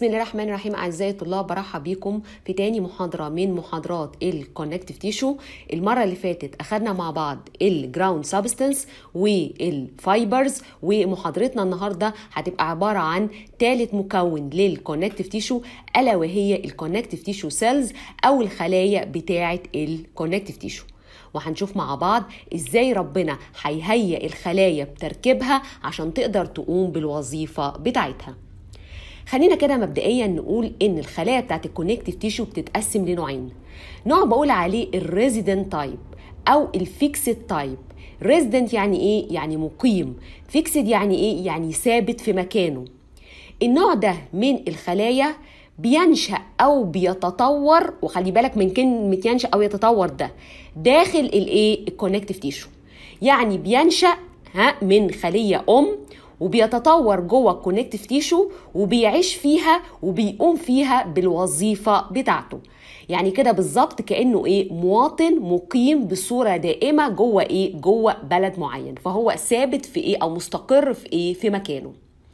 بسم الله الرحمن الرحيم اعزائي الطلاب برحب بيكم في تاني محاضره من محاضرات الكونكتيف تيشو المره اللي فاتت اخدنا مع بعض الجراوند سبستنس والفايبرز ومحاضرتنا النهارده هتبقى عباره عن ثالث مكون للكونكتيف تيشو الا وهي الكونكتيف تيشو سيلز او الخلايا بتاعه الكونكتيف تيشو وهنشوف مع بعض ازاي ربنا هيهيئ الخلايا بتركيبها عشان تقدر تقوم بالوظيفه بتاعتها خلينا كده مبدئيا نقول ان الخلايا بتاعت الكونكتيف تيشو بتتقسم لنوعين نوع بقول عليه الريزيدنت تايب او الفيكسد تايب ريزيدنت يعني ايه يعني مقيم فيكسد يعني ايه يعني ثابت في مكانه النوع ده من الخلايا بينشأ أو بيتطور وخلي بالك من كلمة ينشأ أو يتطور ده داخل الإيه الكونكتيف تيشو يعني بينشأ ها من خلية أم وبيتطور جوه الكونكتيف تيشو وبيعيش فيها وبيقوم فيها بالوظيفه بتاعته يعني كده بالظبط كانه ايه مواطن مقيم بصوره دائمه جوه ايه جوه بلد معين فهو ثابت في ايه او مستقر في ايه في مكانه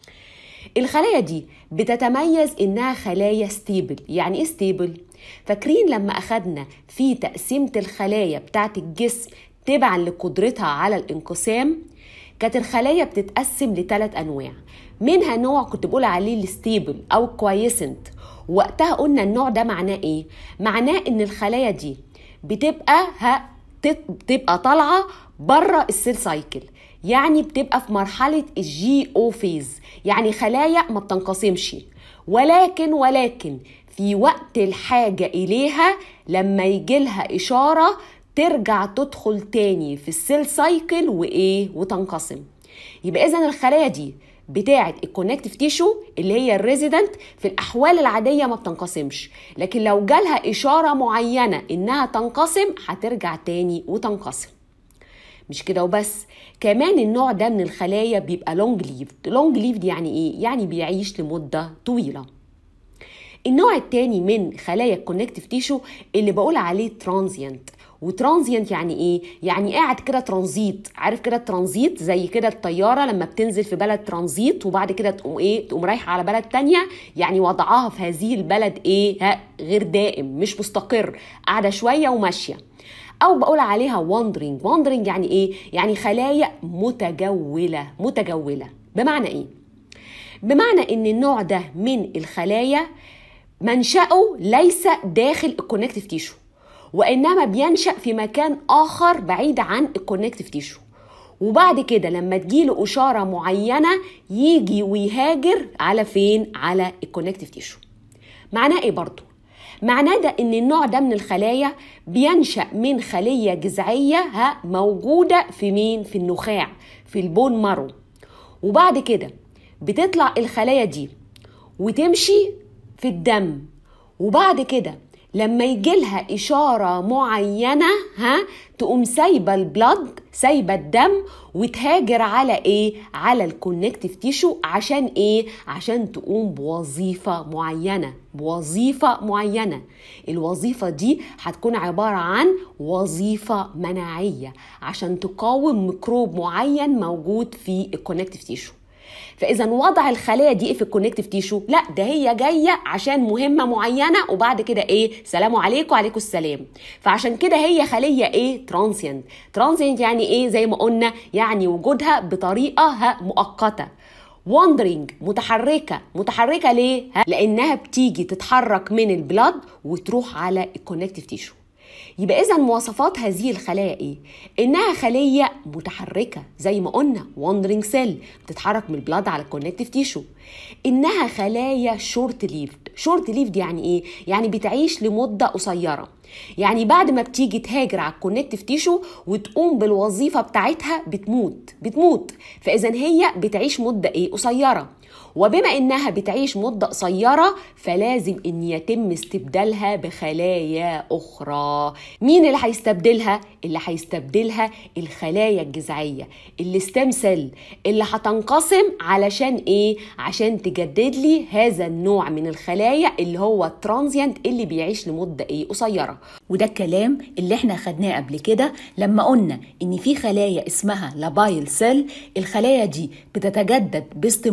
الخلايا دي بتتميز انها خلايا ستيبل يعني ايه ستيبل فاكرين لما اخدنا في تقسيمه الخلايا بتاعه الجسم تبعا لقدرتها على الانقسام كانت الخلايا بتتقسم لثلاث انواع منها نوع كنت بقول عليه الستيبل او كويسنت وقتها قلنا النوع ده معناه ايه معناه ان الخلايا دي بتبقى ها بتبقى طالعه بره السيل سايكل يعني بتبقى في مرحله الجي او فيز يعني خلايا ما بتنقسمش ولكن ولكن في وقت الحاجه اليها لما يجي لها اشاره ترجع تدخل تاني في السيل سايكل وايه وتنقسم يبقى اذا الخلايا دي بتاعه الكونكتيف تيشو اللي هي الريزيدنت في الاحوال العاديه ما بتنقسمش لكن لو جالها اشاره معينه انها تنقسم هترجع تاني وتنقسم مش كده وبس كمان النوع ده من الخلايا بيبقى لونج ليفد لونج ليفد يعني ايه يعني بيعيش لمده طويله النوع التاني من خلايا الكونكتيف تيشو اللي بقول عليه ترانزيانت وترانزيانت يعني ايه يعني قاعد كده ترانزيت عارف كده الترانزيت زي كده الطياره لما بتنزل في بلد ترانزيت وبعد كده تقوم ايه تقوم رايحه على بلد تانية يعني وضعها في هذه البلد ايه ها غير دائم مش مستقر قاعده شويه وماشيه او بقول عليها واندرينج واندرينج يعني ايه يعني خلايا متجوله متجوله بمعنى ايه بمعنى ان النوع ده من الخلايا منشأه ليس داخل الكونكتيف تيشو وانما بينشا في مكان اخر بعيد عن الكونكتيف تيشو وبعد كده لما تجيله اشاره معينه يجي ويهاجر على فين على الكونكتيف تيشو معناه ايه برضو معناه ده ان النوع ده من الخلايا بينشا من خليه جذعيه ها موجوده في مين في النخاع في البون مارو وبعد كده بتطلع الخلايا دي وتمشي في الدم وبعد كده لما يجيلها إشارة معينة ها تقوم سايبة البلد سايبة الدم وتهاجر على إيه؟ على الكونكتيف تيشو عشان إيه؟ عشان تقوم بوظيفة معينة بوظيفة معينة الوظيفة دي هتكون عبارة عن وظيفة مناعية عشان تقاوم ميكروب معين موجود في الكونكتيف تيشو فاذا وضع الخلايا دي ايه في الكونكتيف تيشو لا ده هي جايه عشان مهمه معينه وبعد كده ايه سلام عليكم وعليكم السلام فعشان كده هي خليه ايه ترانسيانت ترانسيانت يعني ايه زي ما قلنا يعني وجودها بطريقه مؤقته واندرينج متحركه متحركه ليه لانها بتيجي تتحرك من البلاد وتروح على الكونكتيف تيشو يبقى اذا مواصفات هذه الخلايا ايه انها خليه متحركه زي ما قلنا واندرينج سيل بتتحرك من البلاد على الكونكتيف تيشو انها خلايا شورت ليفد شورت ليفد يعني ايه يعني بتعيش لمده قصيره يعني بعد ما بتيجي تهاجر على الكونكتيف تيشو وتقوم بالوظيفه بتاعتها بتموت بتموت فاذا هي بتعيش مده ايه قصيره وبما انها بتعيش مده قصيره فلازم ان يتم استبدالها بخلايا اخرى مين اللي هيستبدلها اللي هيستبدلها الخلايا الجذعيه الستام سيل اللي هتنقسم علشان ايه عشان تجدد لي هذا النوع من الخلايا اللي هو الترانزيانت اللي بيعيش لمده ايه قصيره وده الكلام اللي احنا خدناه قبل كده لما قلنا ان في خلايا اسمها لابايل سيل الخلايا دي بتتجدد باستمرار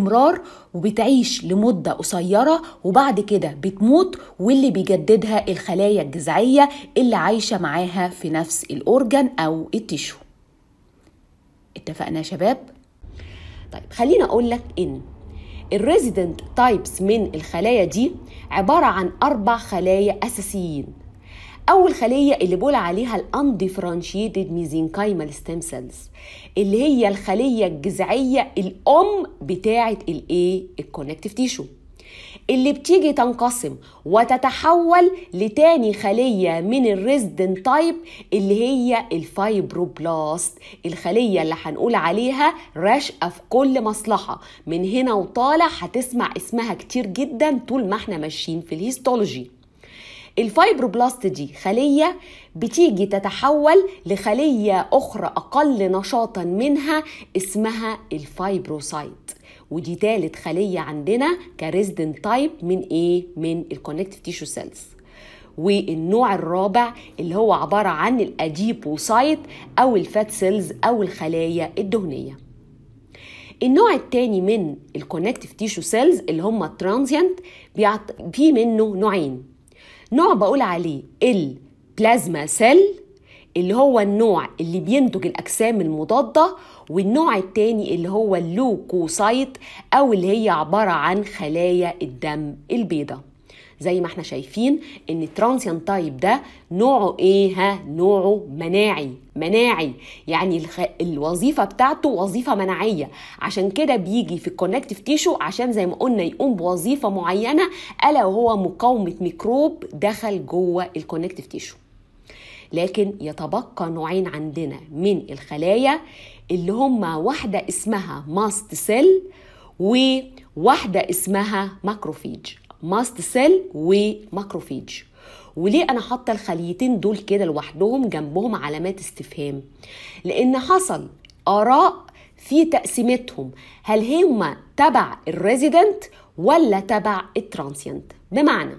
وبتعيش لمدة قصيرة وبعد كده بتموت واللي بيجددها الخلايا الجذعية اللي عايشة معاها في نفس الأورجن أو التيشو اتفقنا يا شباب؟ طيب خليني أقول لك إن الريزيدنت تايبس من الخلايا دي عبارة عن أربع خلايا أساسيين أول خلية اللي بقول عليها الانديفرنشيتد ميزينكايمال ستيم سيلز اللي هي الخلية الجذعية الأم بتاعة الإيه؟ الكونكتيف تيشو اللي بتيجي تنقسم وتتحول لتاني خلية من الريزدنت تايب اللي هي الفايبروبلاست الخلية اللي هنقول عليها رشقة في كل مصلحة من هنا وطالع هتسمع اسمها كتير جدا طول ما احنا ماشيين في الهيستولوجي الفايبروبلاست دي خلية بتيجي تتحول لخلية أخرى أقل نشاطا منها اسمها الفايبروسايت ودي تالت خلية عندنا كريزدنت تايب من ايه؟ من الكونكتيف تيشو سيلز والنوع الرابع اللي هو عبارة عن الأديبوسايت أو الفات سيلز أو الخلايا الدهنية النوع التاني من الكونكتيف تيشو سيلز اللي هم الترانزيانت في منه نوعين نوع بقول عليه البلازما سيل اللي هو النوع اللي بينتج الأجسام المضادة والنوع التاني اللي هو اللوكوسايت أو اللي هي عبارة عن خلايا الدم البيضاء زي ما احنا شايفين ان الترانسيان تايب ده نوعه ايه ها نوعه مناعي مناعي يعني الخ... الوظيفه بتاعته وظيفه مناعيه عشان كده بيجي في الكونكتيف تيشو عشان زي ما قلنا يقوم بوظيفه معينه الا وهو مقاومه ميكروب دخل جوه الكونكتيف تيشو لكن يتبقى نوعين عندنا من الخلايا اللي هما واحدة اسمها ماست سيل وواحدة اسمها ماكروفيج ماست سيل وماكروفيج وليه انا حاطه الخليتين دول كده لوحدهم جنبهم علامات استفهام لان حصل اراء في تقسيمتهم هل هما تبع الريزيدنت ولا تبع الترانسيانت بمعنى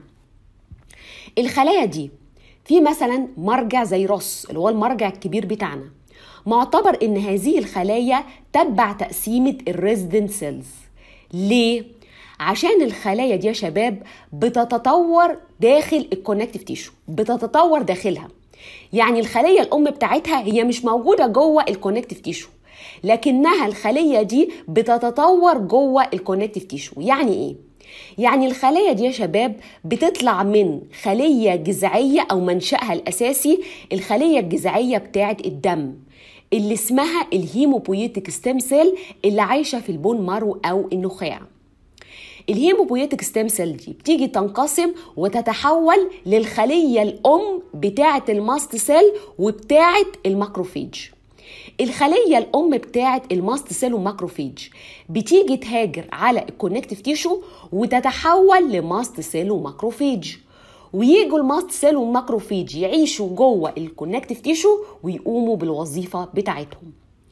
الخلايا دي في مثلا مرجع زي روس اللي هو المرجع الكبير بتاعنا معتبر ان هذه الخلايا تتبع تقسيمه الريزيدنت سيلز ليه عشان الخلايا دي يا شباب بتتطور داخل الكونكتيف تيشو بتتطور داخلها يعني الخليه الام بتاعتها هي مش موجوده جوه الكونكتيف تيشو لكنها الخليه دي بتتطور جوه الكونكتيف تيشو يعني ايه يعني الخلايا دي يا شباب بتطلع من خلية جذعية أو منشأها الأساسي الخلية الجذعية بتاعة الدم اللي اسمها الهيموبويتيك ستيم سيل اللي عايشة في البون مارو أو النخاع الهيموبويتيك ستيم سيل دي بتيجي تنقسم وتتحول للخلية الأم بتاعة الماست سيل وبتاعة الماكروفيج الخلية الأم بتاعة الماست سيل والماكروفيج بتيجي تهاجر على الكونكتيف تيشو وتتحول لماست سيل وماكروفيج ويجوا الماست سيل والماكروفيج يعيشوا جوه الكونكتيف تيشو ويقوموا بالوظيفة بتاعتهم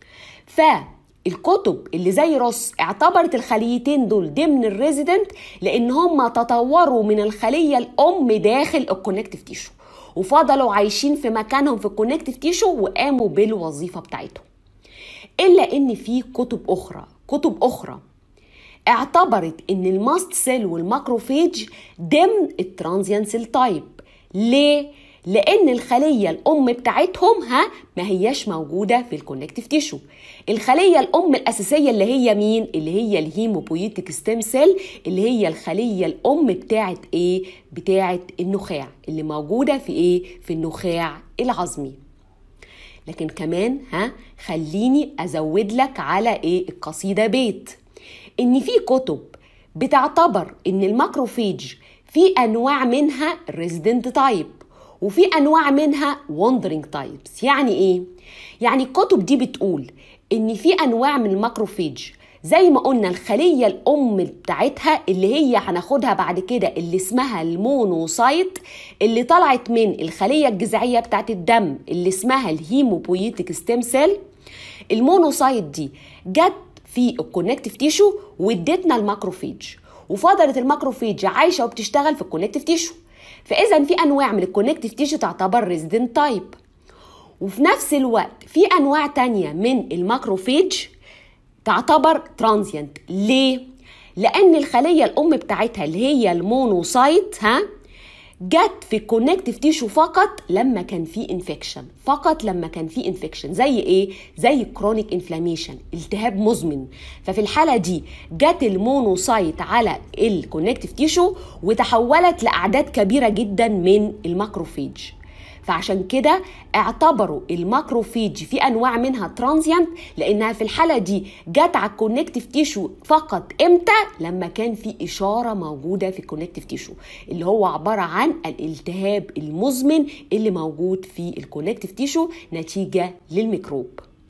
فالكتب اللي زي روس اعتبرت الخليتين دول ضمن الريزيدنت لان هم تطوروا من الخلية الام داخل الكونكتيف تيشو وفضلوا عايشين في مكانهم في الكونكتيف تيشو وقاموا بالوظيفه بتاعتهم الا ان في كتب اخرى كتب اخرى اعتبرت ان الماست سيل والماكروفيج ضمن الترانزيان سيل تايب ليه لان الخليه الام بتاعتهم ها ما هياش موجوده في الكونكتيف تيشو الخليه الام الاساسيه اللي هي مين اللي هي الهيموبويتيك ستيم سيل اللي هي الخليه الام بتاعه ايه بتاعه النخاع اللي موجوده في ايه في النخاع العظمي لكن كمان ها خليني ازود لك على ايه القصيده بيت ان في كتب بتعتبر ان الماكروفيج في انواع منها ريزيدنت تايب وفي انواع منها وندرينج تايبس يعني ايه يعني الكتب دي بتقول ان في انواع من الماكروفيج زي ما قلنا الخلية الأم بتاعتها اللي هي هناخدها بعد كده اللي اسمها المونوسايت اللي طلعت من الخلية الجذعية بتاعت الدم اللي اسمها الهيموبويتيك ستيم سيل المونوسايت دي جت في الكونكتيف تيشو وادتنا الماكروفيج وفضلت الماكروفيج عايشة وبتشتغل في الكونكتيف تيشو فاذا في انواع من الكونكتيف تيشو تعتبر ريزيدنت تايب وفي نفس الوقت في انواع تانية من الماكروفيج تعتبر ترانزيانت ليه لان الخليه الام بتاعتها اللي هي المونوسايت ها جت في الكونكتيف تيشو فقط لما كان في انفكشن فقط لما كان في انفكشن زي ايه زي كرونيك انفلاميشن التهاب مزمن ففي الحاله دي جت المونوسايت على الكونكتيف تيشو وتحولت لاعداد كبيره جدا من الماكروفيج فعشان كده اعتبروا الماكروفيج في انواع منها ترانزيانت لانها في الحاله دي جت على الكونكتيف تيشو فقط امتى لما كان في اشاره موجوده في الكونكتيف تيشو اللي هو عباره عن الالتهاب المزمن اللي موجود في الكونكتيف تيشو نتيجه للميكروب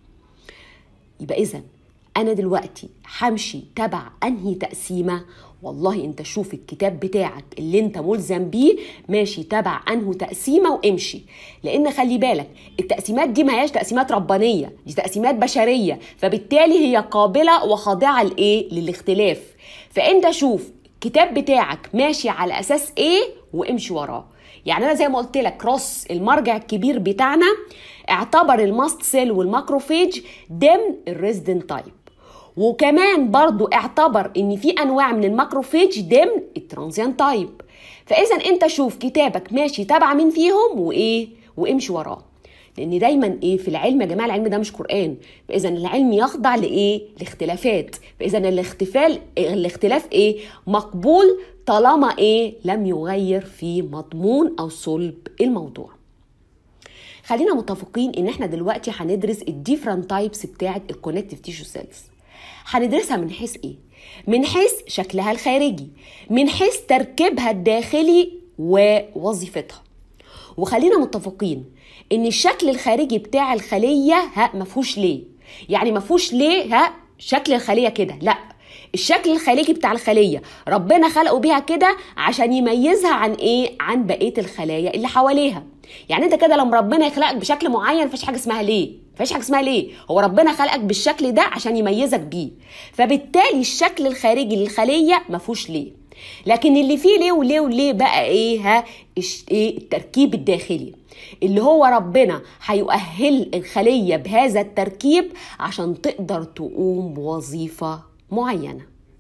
يبقى اذا انا دلوقتي همشي تبع انهي تقسيمه والله انت شوف الكتاب بتاعك اللي انت ملزم بيه ماشي تبع انه تقسيمه وامشي لان خلي بالك التقسيمات دي ما هياش تقسيمات ربانيه دي تقسيمات بشريه فبالتالي هي قابله وخاضعه لايه للاختلاف فانت شوف الكتاب بتاعك ماشي على اساس ايه وامشي وراه يعني انا زي ما قلت لك روس المرجع الكبير بتاعنا اعتبر الماست سيل والماكروفيج ضمن الريزيدنت تايب وكمان برضو اعتبر ان في انواع من الماكروفيج ضمن الترانزيان تايب فاذا انت شوف كتابك ماشي تبع مين فيهم وايه وامشي وراه لان دايما ايه في العلم يا جماعه العلم ده مش قران فاذا العلم يخضع لايه لاختلافات فاذا الاختفال الاختلاف ايه مقبول طالما ايه لم يغير في مضمون او صلب الموضوع خلينا متفقين ان احنا دلوقتي هندرس الديفرنت تايبس بتاعه الكونكتيف تيشو سيلز هندرسها من حيث ايه من حيث شكلها الخارجي من حيث تركيبها الداخلي ووظيفتها وخلينا متفقين ان الشكل الخارجي بتاع الخليه ها مفهوش ليه يعني مفهوش ليه ها شكل الخليه كده لا الشكل الخارجي بتاع الخليه ربنا خلقه بيها كده عشان يميزها عن ايه عن بقيه الخلايا اللي حواليها يعني انت كده لما ربنا يخلقك بشكل معين مفيش حاجه اسمها ليه مفيش حاجه اسمها ليه هو ربنا خلقك بالشكل ده عشان يميزك بيه فبالتالي الشكل الخارجي للخليه مفهوش ليه لكن اللي فيه ليه وليه وليه بقى ايه ها ايه التركيب الداخلي اللي هو ربنا هيؤهل الخليه بهذا التركيب عشان تقدر تقوم بوظيفه معينه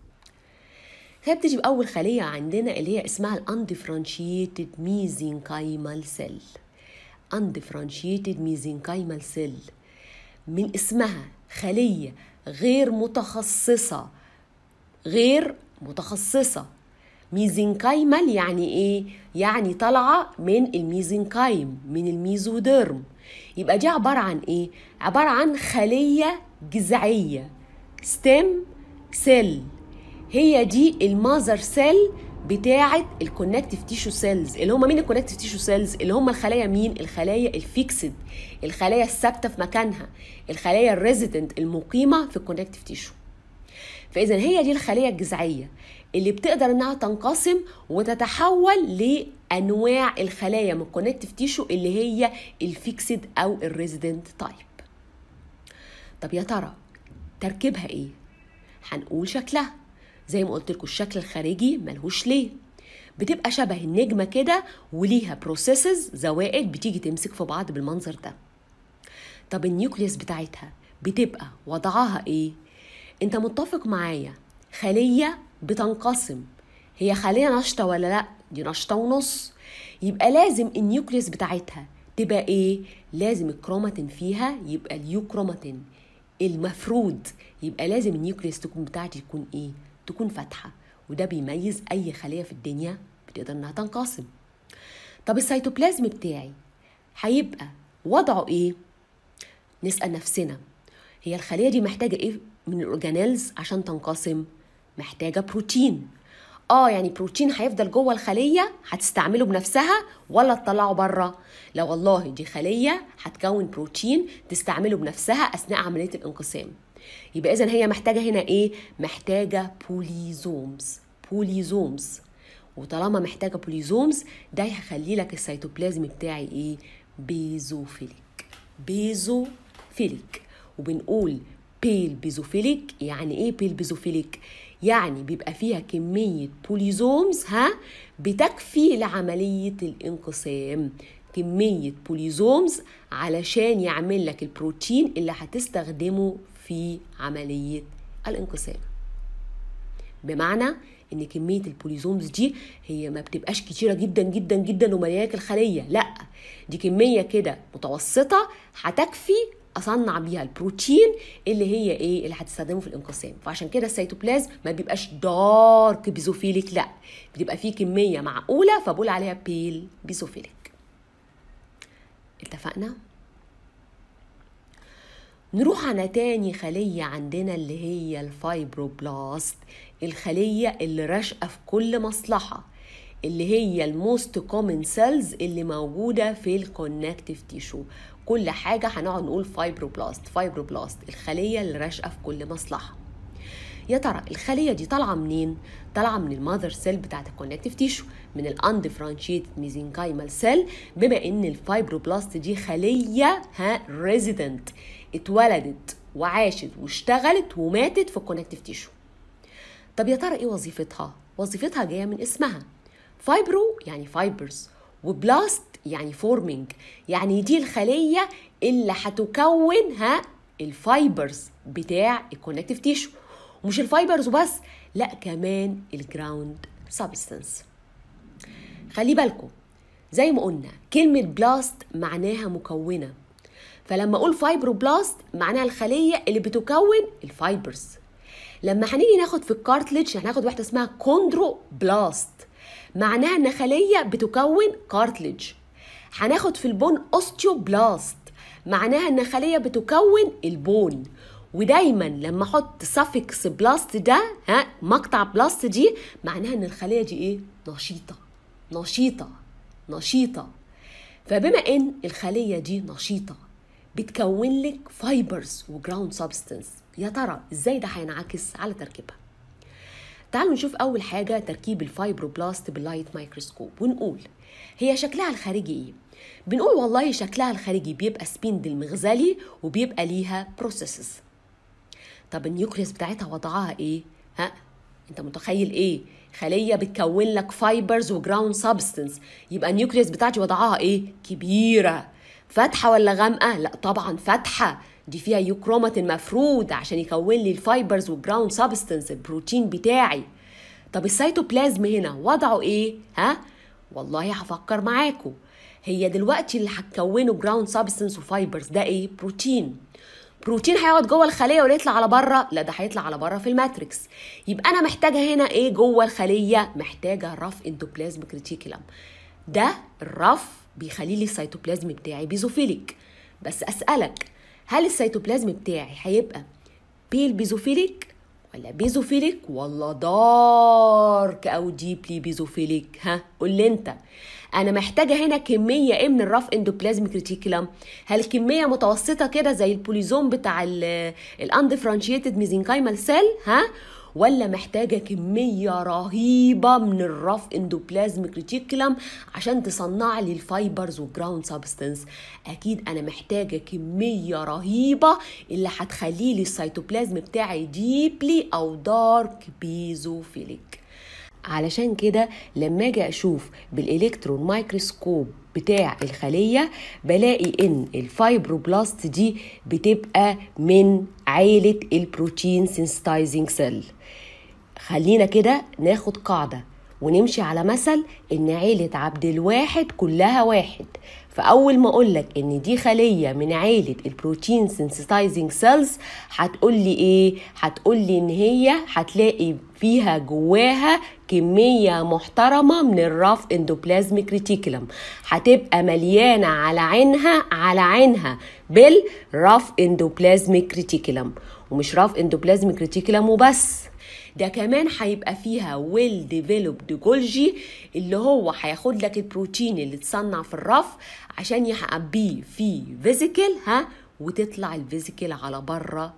هي بتيجي بأول خلية عندنا اللي هي اسمها الاندفرنشيتد ميزنكايمال سيل اندفرنشيتد ميزنكايمال سيل من اسمها خلية غير متخصصة غير متخصصة ميزنكايمال يعني ايه؟ يعني طالعة من الميزنكايم من الميزوديرم يبقى دي عبارة عن ايه؟ عبارة عن خلية جذعية ستيم سيل هي دي المازر سيل بتاعه الكونكتيف تيشو سيلز اللي هم مين الكونكتيف تيشو سيلز اللي هم الخلايا مين الخلايا الفيكسد الخلايا الثابته في مكانها الخلايا الريزيدنت المقيمه في الكونكتيف تيشو فاذا هي دي الخليه الجذعيه اللي بتقدر انها تنقسم وتتحول لانواع الخلايا من الكونكتيف تيشو اللي هي الفيكسد او الريزيدنت تايب طب يا ترى تركيبها ايه هنقول شكلها زي ما قلت لكم الشكل الخارجي ملهوش ليه بتبقى شبه النجمه كده وليها بروسيسز زوائد بتيجي تمسك في بعض بالمنظر ده طب النيوكليوس بتاعتها بتبقى وضعها ايه انت متفق معايا خليه بتنقسم هي خليه نشطه ولا لا دي نشطه ونص يبقى لازم النيوكليوس بتاعتها تبقى ايه لازم الكروماتين فيها يبقى اليوكروماتين المفروض يبقى لازم النيوكليوس تكون بتاعتي تكون ايه تكون فاتحه وده بيميز اي خليه في الدنيا بتقدر انها تنقسم طب السيتوبلازم بتاعي هيبقى وضعه ايه نسال نفسنا هي الخليه دي محتاجه ايه من الاورجانيلز عشان تنقسم محتاجه بروتين اه يعني بروتين هيفضل جوه الخليه هتستعمله بنفسها ولا تطلعه بره لا والله دي خليه هتكون بروتين تستعمله بنفسها اثناء عمليه الانقسام يبقى اذا هي محتاجه هنا ايه محتاجه بوليزومز بوليزومز وطالما محتاجه بوليزومز ده هيخلي لك السيتوبلازم بتاعي ايه بيزوفيليك بيزوفيليك وبنقول بيل بيزوفيليك يعني ايه بيل بيزوفيليك يعني بيبقى فيها كمية بوليزومز ها بتكفي لعملية الانقسام كمية بوليزومز علشان يعمل لك البروتين اللي هتستخدمه في عملية الانقسام بمعنى ان كميه البوليزومز دي هي ما بتبقاش كتيره جدا جدا جدا ومليانه الخليه لا دي كميه كده متوسطه هتكفي اصنع بيها البروتين اللي هي ايه اللي هتستخدمه في الانقسام فعشان كده السيتوبلازم ما بيبقاش دارك بيزوفيليك لا بتبقى فيه كميه معقوله فبقول عليها بيل بيزوفيليك اتفقنا نروح على تاني خلية عندنا اللي هي الفايبروبلاست الخلية اللي راشقة في كل مصلحة اللي هي الموست كومن سيلز اللي موجودة في الكونكتيف تيشو كل حاجة هنقعد نقول فايبروبلاست فايبروبلاست الخلية اللي راشقة في كل مصلحة يا ترى الخليه دي طالعه منين طالعه من المذر سيل بتاعت الكونكتيف تيشو من الاندفرانشيتد ميزنكايمال سيل بما ان الفايبروبلاست دي خليه ها ريزيدنت اتولدت وعاشت واشتغلت وماتت في الكونكتيف تيشو طب يا ترى ايه وظيفتها وظيفتها جايه من اسمها فايبرو يعني فايبرز وبلاست يعني فورمينج يعني دي الخليه اللي هتكون ها الفايبرز بتاع الكونكتيف تيشو ومش الفايبرز وبس لا كمان الجراوند سبستانس خلي بالكم زي ما قلنا كلمة بلاست معناها مكونة فلما أقول فايبروبلاست معناها الخلية اللي بتكون الفايبرز لما هنيجي ناخد في الكارتليج هناخد واحدة اسمها كوندرو بلاست معناها ان خلية بتكون كارتليج هناخد في البون اوستيوبلاست معناها ان خلية بتكون البون ودايما لما احط سافكس بلاست ده ها مقطع بلاست دي معناها ان الخليه دي ايه نشيطه نشيطه نشيطه فبما ان الخليه دي نشيطه بتكون لك فايبرز وجراوند سبستنس يا ترى ازاي ده هينعكس على تركيبها تعالوا نشوف اول حاجه تركيب الفايبروبلاست باللايت مايكروسكوب ونقول هي شكلها الخارجي ايه بنقول والله شكلها الخارجي بيبقى سبيندل مغزلي وبيبقى ليها بروسيسز طب النيوكليوس بتاعتها وضعها ايه ها انت متخيل ايه خليه بتكون لك فايبرز وجراوند سبستنس يبقى النيوكليوس بتاعتي وضعها ايه كبيره فاتحه ولا غامقه لا طبعا فاتحه دي فيها يوكروماتين مفرود عشان يكون لي الفايبرز والجراوند سبستنس البروتين بتاعي طب السيتوبلازم هنا وضعه ايه ها والله هفكر معاكم هي دلوقتي اللي هتكونه جراوند سبستنس وفايبرز ده ايه بروتين بروتين هيقعد جوه الخليه ولا يطلع على بره لا ده هيطلع على بره في الماتريكس يبقى انا محتاجه هنا ايه جوه الخليه محتاجه رف اندوبلازم كريتيكولم ده الرف بيخلي لي السيتوبلازم بتاعي بيزوفيليك بس اسالك هل السيتوبلازم بتاعي هيبقى بيل بيزوفيليك ولا بيزوفيليك ولا دارك او ديبلي بيزوفيليك ها قول لي انت انا محتاجه هنا كميه ايه من الرف اندوبلازم كريتيكولم هل كميه متوسطه كده زي البوليزوم بتاع الاندفرانشيتد ميزنكايمال سيل ها ولا محتاجة كمية رهيبة من الرف اندوبلازم كريتيكولم عشان تصنع لي الفايبرز والجراوند سبستنس أكيد أنا محتاجة كمية رهيبة اللي هتخلي لي السيتوبلازم بتاعي ديبلي أو دارك بيزوفيليك علشان كده لما اجي اشوف بالالكترون مايكروسكوب بتاع الخلية بلاقي ان الفايبروبلاست دي بتبقى من عيلة البروتين سينستايزنج سيل خلينا كده ناخد قاعدة ونمشي على مثل ان عيلة عبد الواحد كلها واحد فاول ما اقول لك ان دي خليه من عيله البروتين سينسيتايزنج سيلز هتقول لي ايه هتقول لي ان هي هتلاقي فيها جواها كميه محترمه من الرف اندوبلازميك ريتيكولم هتبقى مليانه على عينها على عينها بالرف اندوبلازميك ريتيكولم ومش رف اندوبلازميك ريتيكولم وبس ده كمان هيبقى فيها ويل ديفلوبد جولجي اللي هو هياخد لك البروتين اللي اتصنع في الرف عشان يعبيه في فيزيكل ها وتطلع الفيزيكل على بره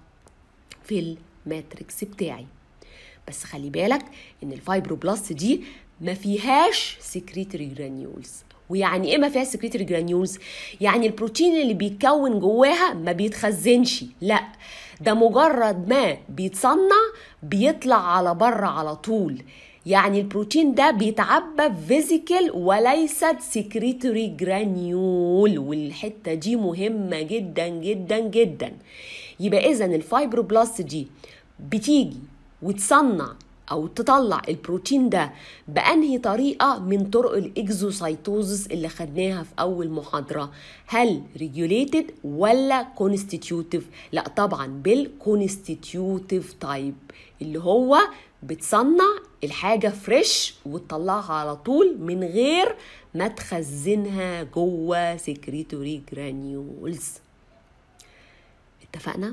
في الماتريكس بتاعي بس خلي بالك ان الفايبروبلاست دي ما فيهاش سكريتري جرانيولز ويعني ايه ما فيها سكريتري جرانيولز يعني البروتين اللي بيتكون جواها ما بيتخزنش لا ده مجرد ما بيتصنع بيطلع على بره على طول يعني البروتين ده بيتعبى فيزيكال وليست سكريتوري جرانيول والحته دي مهمه جدا جدا جدا يبقى اذا الفايبروبلاست دي بتيجي وتصنع او تطلع البروتين ده بانهي طريقه من طرق الاكزوسايتوزس اللي خدناها في اول محاضره هل ريجوليتد ولا كونستيتيوتيف لا طبعا بالكونستيتيوتيف تايب اللي هو بتصنع الحاجة فريش وتطلعها على طول من غير ما تخزنها جوه سكريتوري جرانيولز اتفقنا؟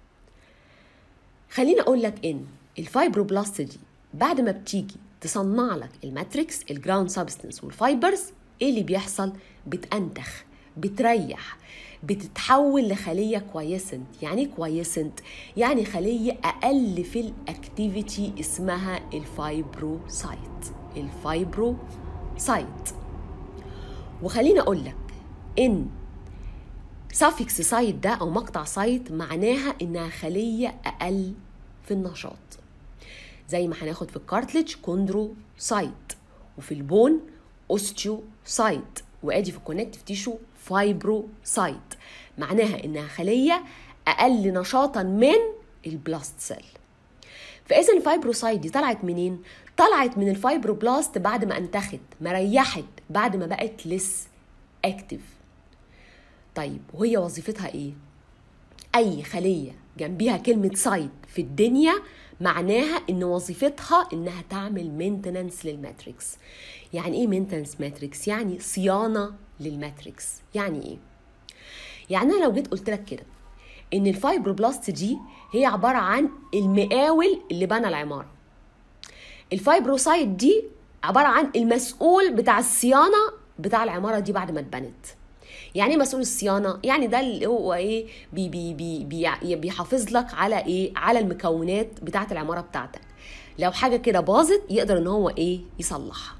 خليني اقول لك ان الفايبروبلاست دي بعد ما بتيجي تصنع لك الماتريكس الجراوند سبستنس والفايبرز ايه اللي بيحصل بتنتخ بتريح بتتحول لخلية كويسنت يعني كويسنت يعني خلية أقل في الأكتيفيتي اسمها الفايبروسايت الفايبروسايت وخليني أقول لك إن سافكس سايت ده أو مقطع سايت معناها إنها خلية أقل في النشاط زي ما هناخد في الكارتلج كوندرو سايت وفي البون اوستيو سايت وادي في الكونكتيف تيشو فايبرو سايت معناها انها خليه اقل نشاطا من البلاست سيل فاذا الفايبروسايت دي طلعت منين طلعت من الفايبروبلاست بعد ما انتخت ما ريحت بعد ما بقت لس اكتف طيب وهي وظيفتها ايه اي خليه جنبيها كلمه سايت في الدنيا معناها ان وظيفتها انها تعمل مينتننس للماتريكس يعني ايه مينتننس ماتريكس يعني صيانه للماتريكس يعني ايه يعني انا لو جيت قلت لك كده ان الفايبروبلاست دي هي عباره عن المقاول اللي بنى العماره الفايبروسايت دي عباره عن المسؤول بتاع الصيانه بتاع العماره دي بعد ما اتبنت يعني ايه مسؤول الصيانه يعني ده اللي هو ايه بي بي بي بي بيحافظ لك على ايه على المكونات بتاعه العماره بتاعتك لو حاجه كده باظت يقدر ان هو ايه يصلحها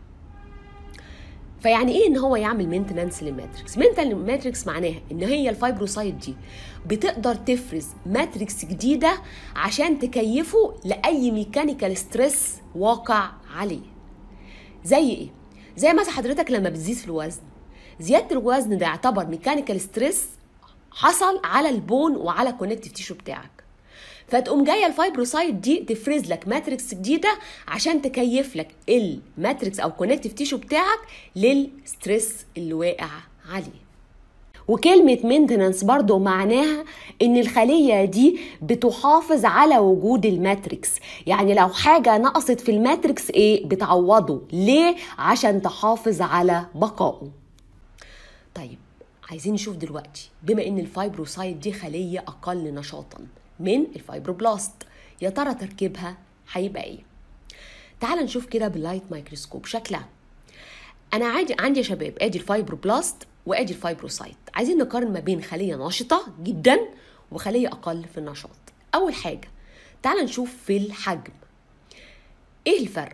فيعني ايه ان هو يعمل مينتنانس للماتريكس مينتنانس ماتريكس معناها ان هي الفايبروسايت دي بتقدر تفرز ماتريكس جديده عشان تكيفه لاي ميكانيكال ستريس واقع عليه زي ايه زي مثلا حضرتك لما بتزيد في الوزن زياده الوزن ده يعتبر ميكانيكال ستريس حصل على البون وعلى الكونكتيف تيشو بتاعك فتقوم جايه الفايبروسايت دي تفرز لك ماتريكس جديده عشان تكيف لك الماتريكس او كونكتيف تيشو بتاعك للستريس اللي واقع عليه وكلمة مينتننس برضو معناها ان الخلية دي بتحافظ على وجود الماتريكس يعني لو حاجة نقصت في الماتريكس ايه بتعوضه ليه عشان تحافظ على بقائه طيب عايزين نشوف دلوقتي بما ان الفايبروسايت دي خلية اقل نشاطا من الفايبروبلاست يا ترى تركيبها هيبقى ايه تعال نشوف كده باللايت مايكروسكوب شكلها انا عادي عندي يا شباب ادي الفايبروبلاست وادي الفايبروسايت عايزين نقارن ما بين خليه نشطه جدا وخليه اقل في النشاط اول حاجه تعال نشوف في الحجم ايه الفرق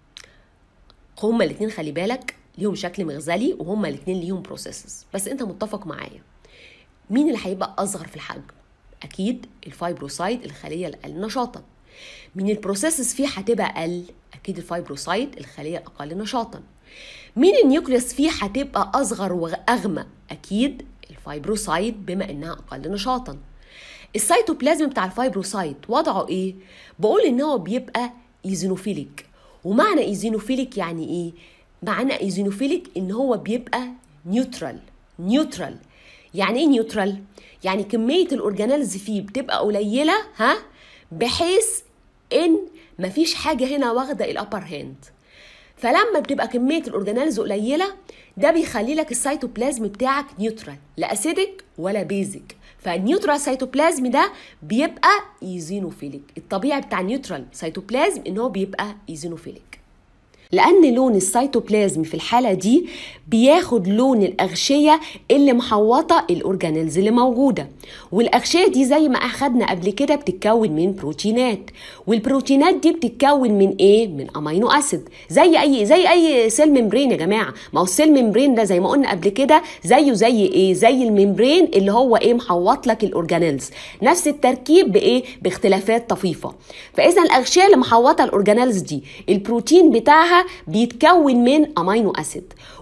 هما الاتنين خلي بالك ليهم شكل مغزلي وهما الاتنين ليهم بروسيسز بس انت متفق معايا مين اللي هيبقى اصغر في الحجم اكيد الفايبروسايت الخليه الاقل نشاطا مين البروسيسز فيه هتبقى اقل اكيد الفايبروسايت الخليه الاقل نشاطا مين النيوكليوس فيه هتبقى اصغر واغمق اكيد الفايبروسايت بما انها اقل نشاطا السيتوبلازم بتاع الفايبروسايت وضعه ايه بقول ان هو بيبقى ايزينوفيليك ومعنى ايزينوفيليك يعني ايه معنى ايزينوفيليك ان هو بيبقى نيوترال نيوترال يعني ايه نيوترال يعني كميه الاورجانيلز فيه بتبقى قليله ها بحيث ان مفيش حاجه هنا واخده الابر هاند فلما بتبقى كميه الاورجانيلز قليله ده بيخلي لك السيتوبلازم بتاعك نيوترال لا اسيدك ولا بيزك فالنيوترال سيتوبلازم ده بيبقى ايزينوفيليك الطبيعي بتاع النيوترال سيتوبلازم ان هو بيبقى ايزينوفيليك لان لون السيتوبلازم في الحاله دي بياخد لون الاغشيه اللي محوطه الاورجانيلز اللي موجوده والاغشيه دي زي ما اخدنا قبل كده بتتكون من بروتينات والبروتينات دي بتتكون من ايه من امينو اسيد زي اي زي اي سيل ممبرين يا جماعه ما هو السيل ممبرين ده زي ما قلنا قبل كده زيه زي ايه زي الممبرين اللي هو ايه محوط لك الاورجانيلز نفس التركيب بايه باختلافات طفيفه فاذا الاغشيه اللي محوطه الاورجانيلز دي البروتين بتاعها بيتكون من امينو اسيد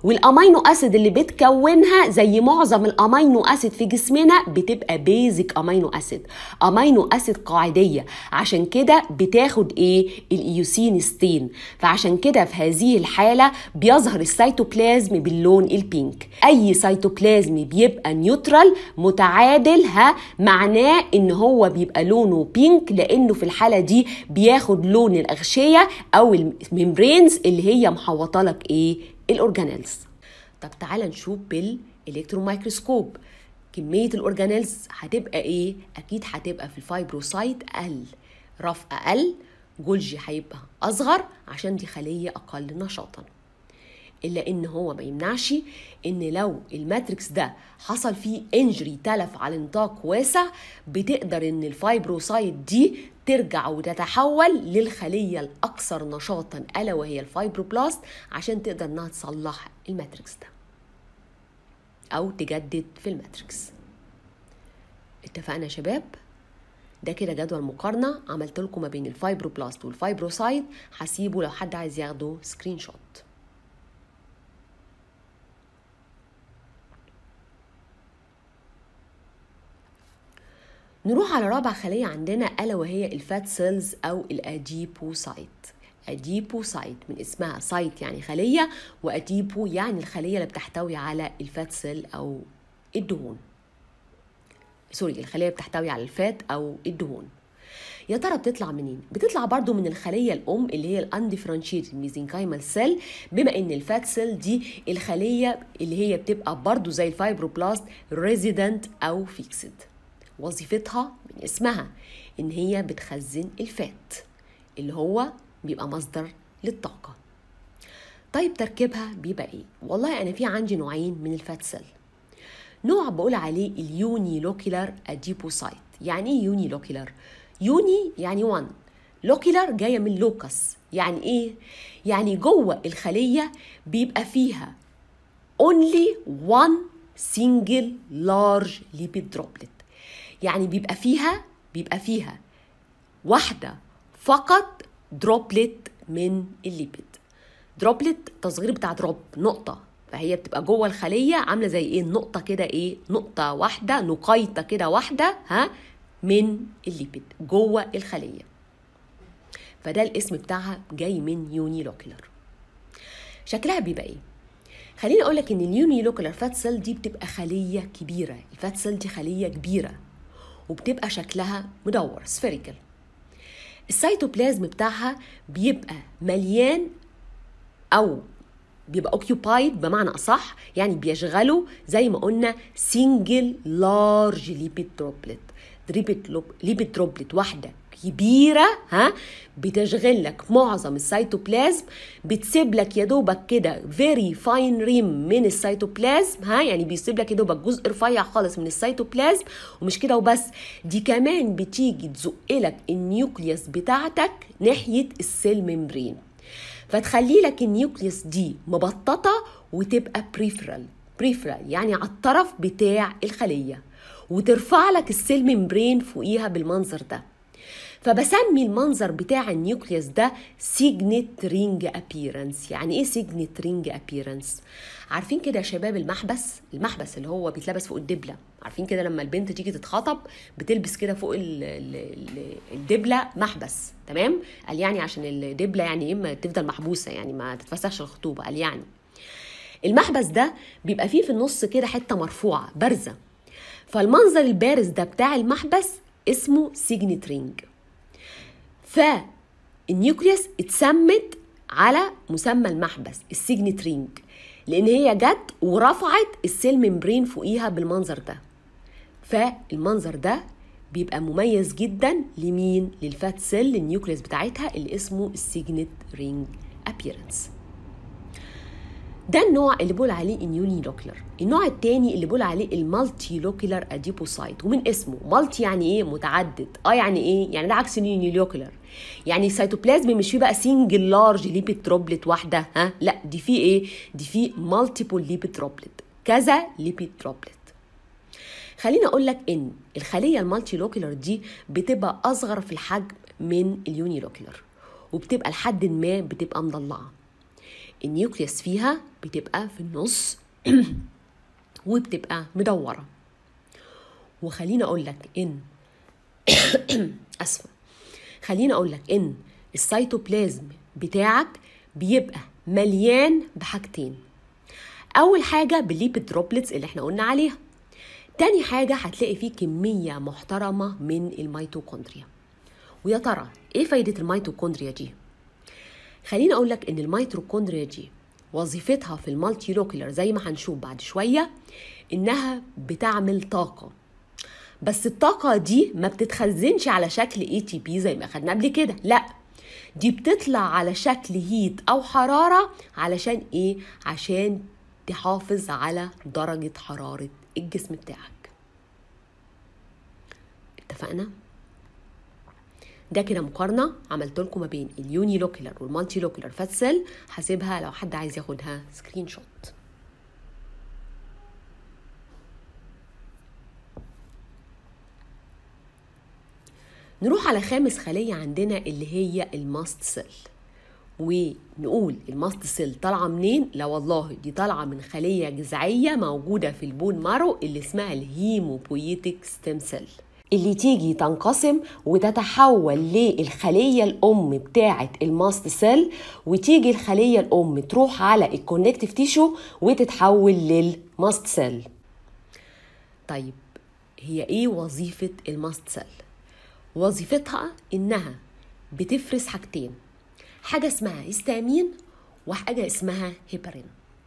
والامينو اسيد اللي بتكونها زي معظم الامينو اسيد في جسمنا بتبقى بيزك امينو اسيد امينو اسيد قاعديه عشان كده بتاخد ايه الايوسين ستين فعشان كده في هذه الحاله بيظهر السيتوبلازم باللون البينك اي سيتوبلازم بيبقى نيوترال متعادل ها معناه ان هو بيبقى لونه بينك لانه في الحاله دي بياخد لون الاغشيه او الممبرينز اللي هي محوطه لك ايه الاورجانيلز طب تعالى نشوف بالالكترون مايكروسكوب كميه الاورجانيلز هتبقى ايه اكيد هتبقى في الفايبروسايت اقل رف اقل جولجي هيبقى اصغر عشان دي خليه اقل نشاطا الا ان هو ما يمنعش ان لو الماتريكس ده حصل فيه انجري تلف على نطاق واسع بتقدر ان الفايبروسايت دي ترجع وتتحول للخلية الأكثر نشاطا ألا وهي الفايبروبلاست عشان تقدر إنها تصلح الماتريكس ده أو تجدد في الماتريكس اتفقنا يا شباب ده كده جدول مقارنة عملت لكم ما بين الفايبروبلاست والفايبروسايت هسيبه لو حد عايز ياخده سكرين شوت نروح على رابع خلية عندنا ألا وهي الفات سيلز أو الأديبوسايت أديبوسايت من اسمها سايت يعني خلية وأديبو يعني الخلية اللي بتحتوي على الفات سيل أو الدهون سوري الخلية بتحتوي على الفات أو الدهون يا ترى بتطلع منين؟ بتطلع برضو من الخلية الأم اللي هي الانديفرنشيتد ميزنكايمال سيل بما إن الفات سيل دي الخلية اللي هي بتبقى برضو زي الفايبروبلاست ريزيدنت أو فيكسد وظيفتها من اسمها ان هي بتخزن الفات اللي هو بيبقى مصدر للطاقه طيب تركيبها بيبقى ايه والله انا في عندي نوعين من الفات سيل نوع بقول عليه اليوني لوكيلر اديبوسايت يعني ايه يوني لوكيلر يوني يعني 1 لوكيلر جايه من لوكس يعني ايه يعني جوه الخليه بيبقى فيها only one single large lipid droplet يعني بيبقى فيها بيبقى فيها واحدة فقط دروبلت من الليبيد دروبلت تصغير بتاع دروب نقطة فهي بتبقى جوه الخلية عاملة زي ايه نقطة كده ايه نقطة واحدة نقيطة كده واحدة ها من الليبيد جوه الخلية فده الاسم بتاعها جاي من يوني لوكيلر شكلها بيبقى ايه خليني اقول لك ان اليوني لوكيلر فات سيل دي بتبقى خليه كبيره الفات سيل دي خليه كبيره وبتبقى شكلها مدور سفيريكال السيتوبلازم بتاعها بيبقى مليان او بيبقى اوكيوبايد بمعنى اصح يعني بيشغله زي ما قلنا سنجل لارج ليبيد دروبلت ليبيد دروبلت واحده كبيره ها بتشغل لك معظم السيتوبلازم بتسيب لك يا دوبك كده فيري فاين ريم من السيتوبلازم ها يعني بيسيب لك يا دوبك جزء رفيع خالص من السيتوبلازم ومش كده وبس دي كمان بتيجي تزق لك النيوكليوس بتاعتك ناحيه السيل ممبرين فتخلي لك النيوكليوس دي مبططه وتبقى بريفرال بريفرال يعني على الطرف بتاع الخليه وترفع لك السيل ممبرين فوقيها بالمنظر ده فبسمي المنظر بتاع النيوكليوس ده سيجنت رينج ابييرنس يعني ايه سيجنت رينج ابييرنس عارفين كده يا شباب المحبس المحبس اللي هو بيتلبس فوق الدبله عارفين كده لما البنت تيجي تتخطب بتلبس كده فوق ال ال الدبله محبس تمام قال يعني عشان الدبله يعني اما تفضل محبوسه يعني ما تتفسخش الخطوبه قال يعني المحبس ده بيبقى فيه في النص كده حته مرفوعه بارزه فالمنظر البارز ده بتاع المحبس اسمه سيجنت رينج فالنيوكليوس اتسمت على مسمى المحبس السيجنت رينج لان هي جت ورفعت السيل ممبرين فوقيها بالمنظر ده فالمنظر ده بيبقى مميز جدا لمين للفات سيل النيوكليوس بتاعتها اللي اسمه السيجنت رينج ابييرنس ده النوع اللي بقول عليه اليوني لوكيلر النوع الثاني اللي بقول عليه المالتي لوكيلر اديبوسايت ومن اسمه مالتي يعني ايه متعدد اه يعني ايه يعني ده عكس اليوني لوكيلر يعني السيتوبلازم مش فيه بقى سنجل لارج ليبيد دروبلت واحده ها لا دي فيه ايه دي فيه مالتيبل ليبيد دروبلت كذا ليبيد دروبلت خليني اقول لك ان الخليه المالتي لوكيلر دي بتبقى اصغر في الحجم من اليوني لوكيلر وبتبقى لحد ما بتبقى مضلعه النيوكليوس فيها بتبقى في النص وبتبقى مدورة وخليني أقول لك إن أسفة خليني أقول لك إن السيتوبلازم بتاعك بيبقى مليان بحاجتين أول حاجة بالليبيد دروبلتس اللي احنا قلنا عليها تاني حاجة هتلاقي فيه كمية محترمة من الميتوكوندريا ويا ترى ايه فايدة الميتوكوندريا دي؟ خليني اقول لك ان الميتوكوندريا دي وظيفتها في المالتي لوكيولر زي ما هنشوف بعد شوية انها بتعمل طاقة بس الطاقة دي ما بتتخزنش على شكل اي تي بي زي ما خدنا قبل كده لا دي بتطلع على شكل هيت او حرارة علشان ايه عشان تحافظ على درجة حرارة الجسم بتاعك اتفقنا ده كده مقارنة عملت لكم ما بين اليوني لوكيلر والمالتي لوكيلر فات سيل هسيبها لو حد عايز ياخدها سكرين شوت نروح على خامس خلية عندنا اللي هي الماست سيل ونقول الماست سيل طالعة منين؟ لا والله دي طالعة من خلية جذعية موجودة في البون مارو اللي اسمها الهيموبويتيك ستيم سيل اللي تيجي تنقسم وتتحول للخلية الأم بتاعة الماست سيل وتيجي الخلية الأم تروح على الكونكتيف تيشو وتتحول للماست سيل طيب هي ايه وظيفة الماست سيل؟ وظيفتها انها بتفرز حاجتين حاجة اسمها هيستامين وحاجة اسمها هيبرين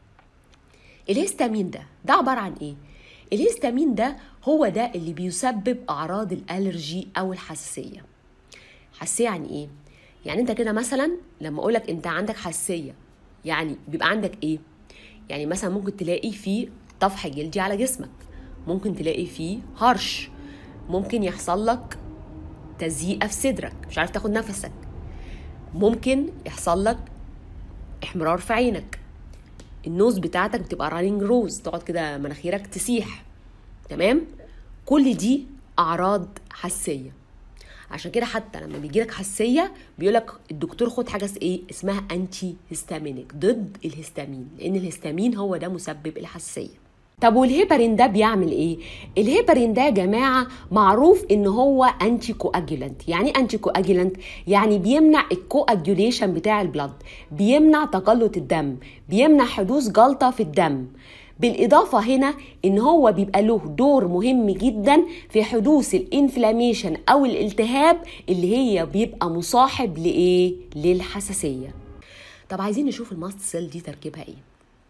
الهيستامين ده ده عبارة عن ايه؟ الهيستامين ده هو ده اللي بيسبب أعراض الألرجي أو الحساسية حساسية يعني ايه؟ يعني انت كده مثلا لما اقولك انت عندك حساسية يعني بيبقى عندك ايه؟ يعني مثلا ممكن تلاقي فيه طفح جلدي على جسمك ممكن تلاقي فيه هرش ممكن يحصل لك تزييقة في صدرك مش عارف تاخد نفسك ممكن يحصل لك احمرار في عينك النوز بتاعتك بتبقى رانينج روز تقعد كده مناخيرك تسيح تمام كل دي اعراض حساسيه عشان كده حتى لما بيجي لك حساسيه بيقول لك الدكتور خد حاجه ايه اسمها انتي هيستامينيك ضد الهستامين لان الهستامين هو ده مسبب الحساسيه طب والهيبرين ده بيعمل ايه الهيبرين ده يا جماعه معروف ان هو انتي كواجولانت يعني انتي كواجولانت يعني بيمنع الكواجوليشن بتاع البلد بيمنع تجلط الدم بيمنع حدوث جلطه في الدم بالإضافة هنا إن هو بيبقى له دور مهم جدا في حدوث الانفلاميشن أو الالتهاب اللي هي بيبقى مصاحب لإيه؟ للحساسية طب عايزين نشوف الماست سيل دي تركيبها إيه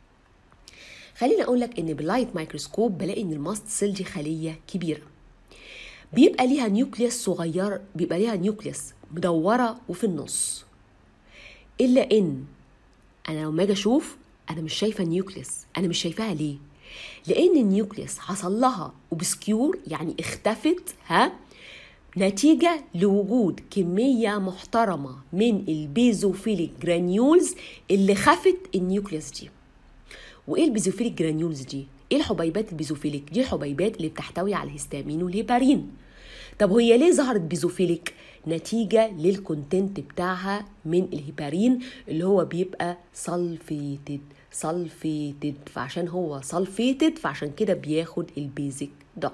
خليني اقول لك ان باللايت مايكروسكوب بلاقي ان الماست سيل دي خليه كبيره بيبقى ليها نيوكليوس صغير بيبقى ليها نيوكليوس مدوره وفي النص الا ان انا لما اجي اشوف انا مش شايفه النيوكليوس انا مش شايفاها ليه لان النيوكليوس حصل لها اوبسكيور يعني اختفت ها نتيجة لوجود كمية محترمة من البيزوفيليك جرانيولز اللي خفت النيوكليوس دي وايه البيزوفيليك جرانيولز دي ايه الحبيبات البيزوفيليك دي الحبيبات اللي بتحتوي على الهستامين والهيبارين طب وهي ليه ظهرت بيزوفيليك نتيجة للكونتنت بتاعها من الهيبارين اللي هو بيبقى سلفيتد سلفيتد فعشان هو سلفيتد فعشان كده بياخد البيزك داي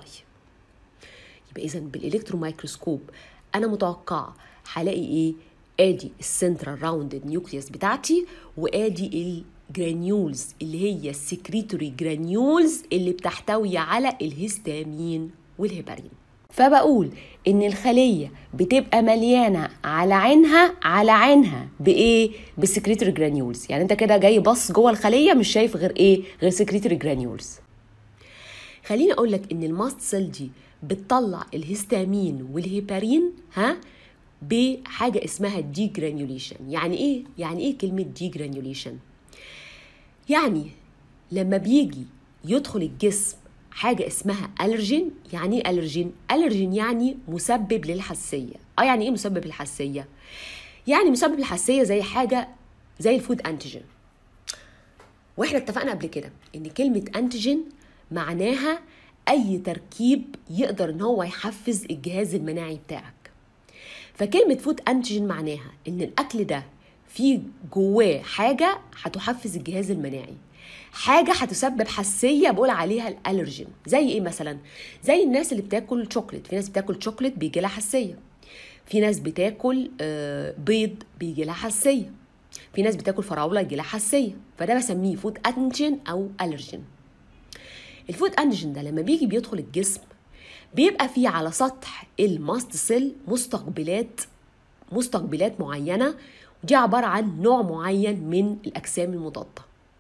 يبقى اذا بالالكترو مايكروسكوب انا متوقعه هلاقي ايه ادي السنترال راوندد نيوكليوس بتاعتي وادي جرانيولز اللي هي السكريتوري جرانيولز اللي بتحتوي على الهستامين والهيبارين فبقول ان الخليه بتبقى مليانه على عينها على عينها بايه بالسكريتوري جرانيولز يعني انت كده جاي بص جوه الخليه مش شايف غير ايه غير سكريتوري جرانيولز خليني اقول لك ان الماست سيل دي بتطلع الهستامين والهيبارين ها بحاجه اسمها دي جرانيوليشن يعني ايه يعني ايه كلمه دي جرانيوليشن يعني لما بيجي يدخل الجسم حاجة اسمها ألرجين يعني ايه ألرجين؟ ألرجين يعني مسبب للحساسية اه يعني ايه مسبب للحساسية؟ يعني مسبب الحساسية زي حاجة زي الفود أنتيجين واحنا اتفقنا قبل كده ان كلمة أنتيجين معناها أي تركيب يقدر ان هو يحفز الجهاز المناعي بتاعك فكلمة فود أنتيجين معناها ان الأكل ده في جواه حاجه هتحفز الجهاز المناعي حاجه هتسبب حساسيه بقول عليها الالرجين زي ايه مثلا زي الناس اللي بتاكل شوكليت في ناس بتاكل شوكليت بيجي لها حساسيه في ناس بتاكل آه، بيض بيجي لها حساسيه في ناس بتاكل فراوله يجي لها حساسيه فده بسميه فود انجين او الرجين الفود انجين ده لما بيجي بيدخل الجسم بيبقى فيه على سطح الماست سيل مستقبلات مستقبلات معينه ودي عباره عن نوع معين من الاجسام المضاده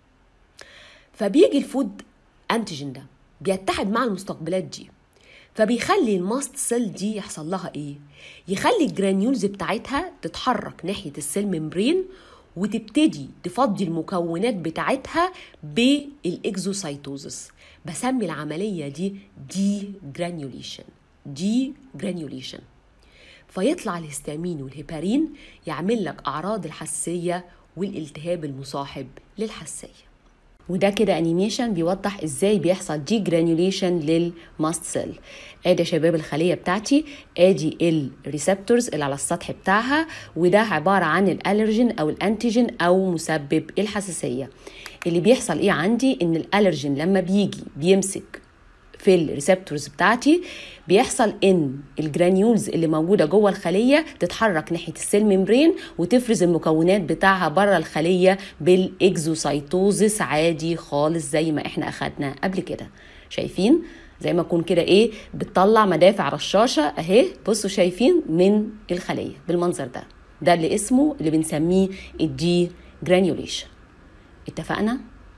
فبيجي الفود انتيجين ده بيتحد مع المستقبلات دي فبيخلي الماست سيل دي يحصل لها ايه يخلي الجرانيولز بتاعتها تتحرك ناحيه السيل ممبرين وتبتدي تفضي المكونات بتاعتها بالاكزوسايتوزس بسمي العمليه دي دي جرانيوليشن دي جرانيوليشن فيطلع الهستامين والهيبارين يعمل لك اعراض الحساسيه والالتهاب المصاحب للحساسيه وده كده انيميشن بيوضح ازاي بيحصل دي جرانيوليشن للماست سيل ادي يا شباب الخليه بتاعتي ادي الريسبتورز اللي على السطح بتاعها وده عباره عن الالرجين او الانتيجين او مسبب الحساسيه اللي بيحصل ايه عندي ان الالرجين لما بيجي بيمسك في الريسبتورز بتاعتي بيحصل ان الجرانيولز اللي موجوده جوه الخليه تتحرك ناحيه السيل ممبرين وتفرز المكونات بتاعها بره الخليه بالاكزوسايتوزس عادي خالص زي ما احنا اخدنا قبل كده شايفين زي ما اكون كده ايه بتطلع مدافع رشاشه اهي بصوا شايفين من الخليه بالمنظر ده ده اللي اسمه اللي بنسميه الدي جرانيوليشن اتفقنا